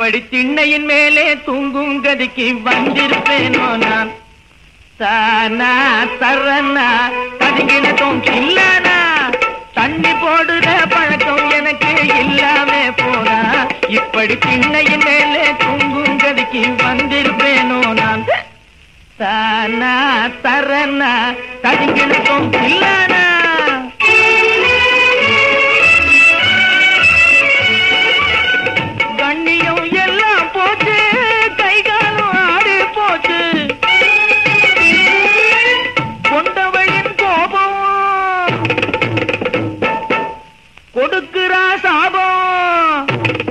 இப்படி திண்ணையின் மேலே தூங்கும் கதிக்கு வந்திருப்பேனோ நான் தானா தரனா கதிங்கினதும் இல்லனா தண்ணி போடுற பழக்கம் எனக்கு இல்லாம போனா இப்படி திண்ணையின் மேலே தூங்கும் கதிக்கு வந்திருப்பேனோ நான் தானா தரனா கதிங்கினதும் இல்லனா கண்ணியம் எல்லாம் போச்சு கை காலம் ஆடி போச்சு கொண்டவளின் கோபம் கொடுக்கிறா சாபம்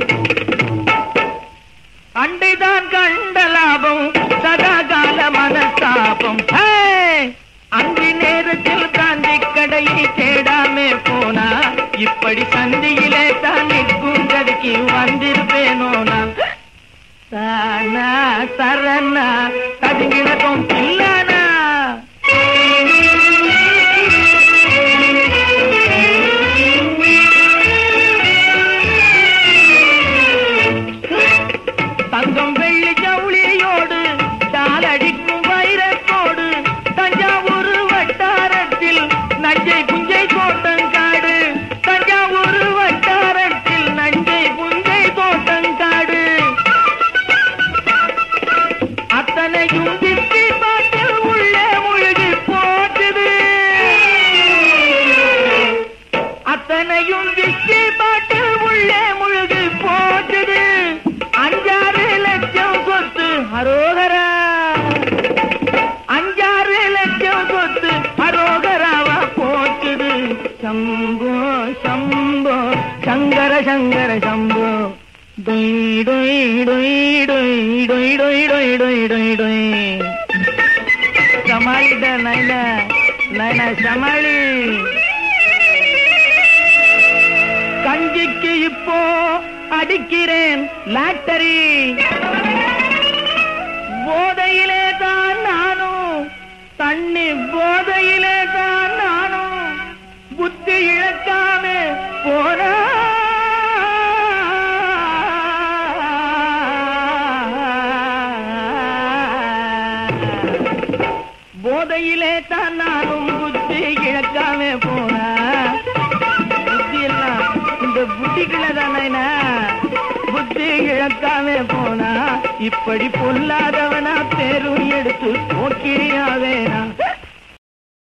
அண்டைதான் கண்ட லாபம் சதா கால மனஸ்தாபம் ஹே! அன்றி நேரத்தில் காந்தி கடையை தேடாமே போனா இப்படி சந்தியிலே தான் நிற்கும் கதைக்கு வந்திருப்பேனோ நான் தானா சரணா கதுங்கினதும் இல்லானா தங்கம் வெள்ளி ஜவுளியோடு டாலடிக்கும் வைரத்தோடு தஞ்சாவூர் வட்டாரத்தில் நஞ்சை புஞ்சை தோட்டங்காடு தஞ்சாவூர் வட்டாரத்தில் நஞ்சை புஞ்சை தோட்டங்காடு அத்தனையும் திட்டி பாட்டில் உள்ளே முழுகி போட்டுது அத்தனையும் விக்கி பாட்டில் உள்ளே முழுகி போட்டுது அஞ்சாறு லட்சம் சொத்து அரோகரா அஞ்சாறு லட்சம் சொத்து அரோகராவா போச்சுது சம்போ சம்போ சங்கர சங்கர சம்போ டொய் டொய் டொய் டொய் டொய் டொய் டொய் டொய் டொய் டொய் சமாளிட நைன நைன சமாளி கஞ்சிக்கு இப்போ அடிக்கிறேன் லாட்டரி போதையிலே தான் நானும் தண்ணி போதையிலே தான் நானும் புத்தி இழக்காம போனா போதையிலே தான் நானும் புத்தி இழக்காம போனா புத்தி எல்லாம் இந்த புத்திக்குள்ள தானே புத்தி இழக்காம போனா இப்படி பொல்லாதவனா பேரும் எடுத்து போக்கிரி